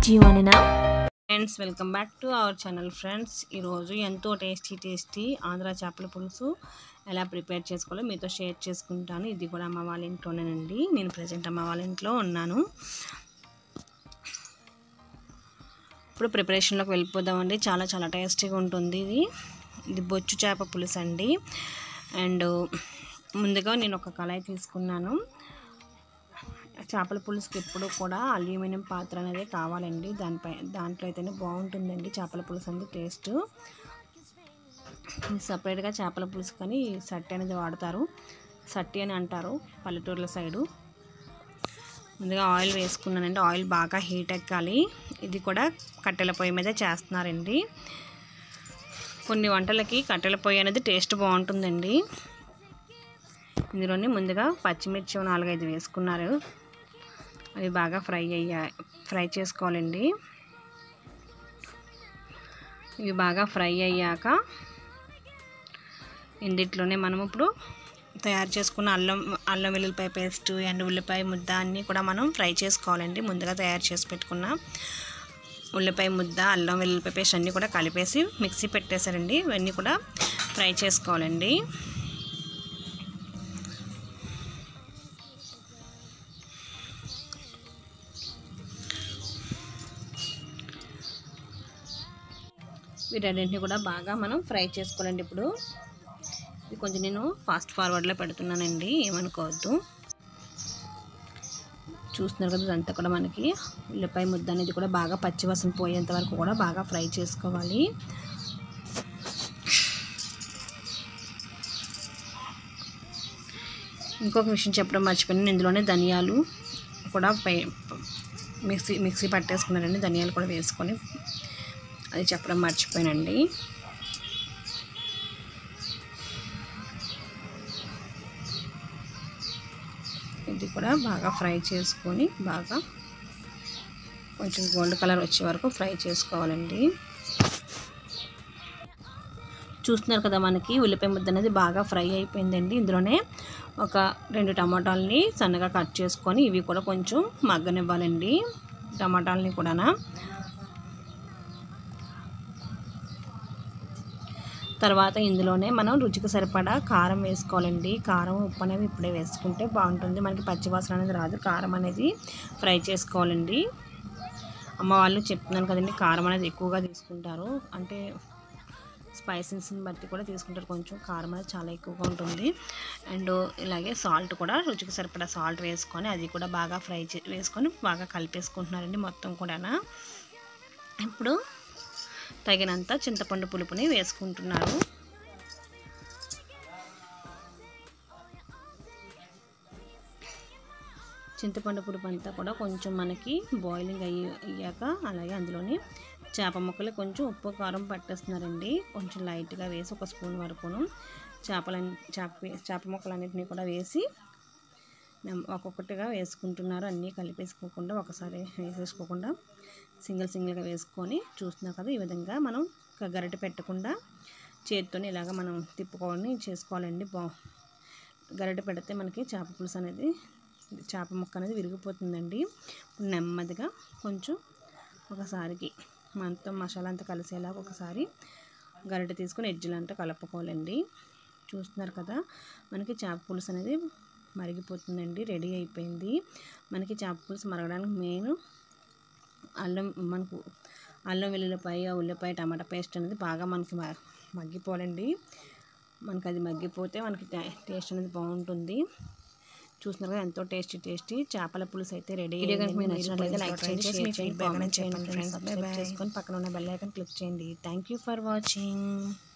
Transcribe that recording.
Do you want to know? Friends welcome back to our channel friends ఈరోజు ఎంతో tasty tasty Andhra చేపల పులుసు ఎలా ప్రిపేర్ చేసుకోవాలో మీతో షేర్ చేసుకుంటాను ఇది కూడా అమ్మ వాళ్ళ ఇంట్లోనేనండి నేను ప్రజెంట్ అమ్మ వాళ్ళ ఇంట్లో ఉన్నాను ఇప్పుడు ప్రిపరేషన్లోకి వెళ్ళిపోదామండి చాలా చాలా టేస్టీగా ఉంటుంది ఇది ఇది బొచ్చు చేప పులుసు అండి అండ్ ముందుగా నేను ఒక కళాయి తీసుకున్నాను చేపల పులుసుకి ఎప్పుడు కూడా అల్యూమినియం పాత్ర అనేది కావాలండి దానిపై దాంట్లో అయితేనే బాగుంటుందండి చేపల పులుసు అనేది టేస్ట్ సపరేట్గా చేపల పులుసు కానీ సట్టి అనేది వాడతారు సట్టి అని అంటారు పల్లెటూర్ల సైడు ముందుగా ఆయిల్ వేసుకున్నానండి ఆయిల్ బాగా హీట్ ఎక్కాలి ఇది కూడా కట్టెల పొయ్యి మీద చేస్తున్నారండి కొన్ని వంటలకి కట్టెల పొయ్యి అనేది టేస్ట్ బాగుంటుందండి ఇందులోని ముందుగా పచ్చిమిర్చి నాలుగైదు వేసుకున్నారు అవి బాగా ఫ్రై అయ్యా ఫ్రై చేసుకోవాలండి ఇవి బాగా ఫ్రై అయ్యాక ఇందిట్లోనే మనం ఇప్పుడు తయారు చేసుకున్న అల్లం అల్లం వెల్లుల్లిపాయ పేస్ట్ అండ్ ఉల్లిపాయ ముద్ద అన్నీ కూడా మనం ఫ్రై చేసుకోవాలండి ముందుగా తయారు చేసి పెట్టుకున్న ఉల్లిపాయ ముద్ద అల్లం వెల్లుల్లిపాయ పేస్ట్ అన్నీ కూడా కలిపేసి మిక్సీ పెట్టేశారండి ఇవన్నీ కూడా ఫ్రై చేసుకోవాలండి వీటన్నింటిని కూడా బాగా మనం ఫ్రై చేసుకోవాలండి ఇప్పుడు ఇది కొంచెం నేను ఫాస్ట్ ఫార్వర్డ్లో పెడుతున్నానండి ఏమనుకోవద్దు చూస్తున్నారు కదా ఇదంతా కూడా మనకి ఉల్లిపాయ ముద్ద అనేది కూడా బాగా పచ్చివాసన పోయేంత వరకు కూడా బాగా ఫ్రై చేసుకోవాలి ఇంకొక విషయం చెప్పడం మర్చిపోయాను ఇందులోనే ధనియాలు కూడా పై మిక్సీ మిక్సీ పట్టేసుకున్నారండి ధనియాలు కూడా వేసుకొని అది చెప్పడం మర్చిపోయానండి ఇది కూడా బాగా ఫ్రై చేసుకొని బాగా కొంచెం గోల్డ్ కలర్ వచ్చే వరకు ఫ్రై చేసుకోవాలండి చూస్తున్నారు కదా మనకి ఉల్లిపాయ ముద్ద అనేది బాగా ఫ్రై అయిపోయిందండి ఇందులోనే ఒక రెండు టమాటాలని సన్నగా కట్ చేసుకొని ఇవి కూడా కొంచెం మగ్గనివ్వాలండి టమాటాలని కూడా తర్వాత ఇందులోనే మనం రుచికి సరిపడా కారం వేసుకోవాలండి కారం ఉప్పు అనేది ఇప్పుడే వేసుకుంటే బాగుంటుంది మనకి పచ్చివాసన అనేది రాదు కారం అనేది ఫ్రై చేసుకోవాలండి అమ్మ వాళ్ళు చెప్తున్నాను కదండి కారం అనేది ఎక్కువగా తీసుకుంటారు అంటే స్పైసెస్ని బట్టి కూడా తీసుకుంటారు కొంచెం కారం అనేది చాలా ఎక్కువగా ఉంటుంది అండ్ ఇలాగే సాల్ట్ కూడా రుచికి సరిపడా సాల్ట్ వేసుకొని అది కూడా బాగా ఫ్రై చే వేసుకొని బాగా కలిపేసుకుంటున్నారండి మొత్తం కూడా ఇప్పుడు తగినంత చింతపండు పులుపుని వేసుకుంటున్నారు చింతపండు పులుపు అంతా కూడా కొంచెం మనకి బాయిలింగ్ అయ్యి అయ్యాక అలాగే అందులోని చేప ముక్కలు కొంచెం ఉప్పు కారం పట్టేస్తున్నారండి కొంచెం లైట్గా వేసి ఒక స్పూన్ వరకును చేపల చేప చేప ముక్కలన్నింటినీ కూడా వేసి ఒక్కొక్కటిగా వేసుకుంటున్నారు అన్నీ కలిపేసుకోకుండా ఒకసారి వేసేసుకోకుండా సింగిల్ సింగిల్గా వేసుకొని చూస్తున్నా కదా ఈ విధంగా మనం గరిట పెట్టకుండా చేతితో ఇలాగ మనం తిప్పుకొని చేసుకోవాలండి బా గరిట పెడితే మనకి చేప పులుసు అనేది చేప ముక్క అనేది విరిగిపోతుందండి నెమ్మదిగా కొంచెం ఒకసారికి మనతో మసాలా అంతా కలిసేలాగా ఒకసారి గరిట తీసుకొని ఎడ్జిలంతా కలుపుకోవాలండి చూస్తున్నారు కదా మనకి చేప పులుసు అనేది మరిగిపోతుందండి రెడీ అయిపోయింది మనకి చేప పులుసు మరగడానికి మెయిన్ అల్లం మనకు అల్లం వెల్లుల్లిపాయ ఉల్లిపాయ టమాటా పేస్ట్ అనేది బాగా మనకి మగ్గిపోవాలండి మనకి అది మగ్గిపోతే మనకి టేస్ట్ అనేది బాగుంటుంది చూస్తున్నారు కదా ఎంతో టేస్టీ టేస్టీ చేపల పులుసు అయితే రెడీ వీడియో కనుక మీకు నచ్చినట్లయితే లైక్ చేయండి షేర్ చేయండి చేసుకొని పక్కన ఉన్న బెల్ ఐకన్ క్లిక్ చేయండి థ్యాంక్ యూ ఫర్ వాచింగ్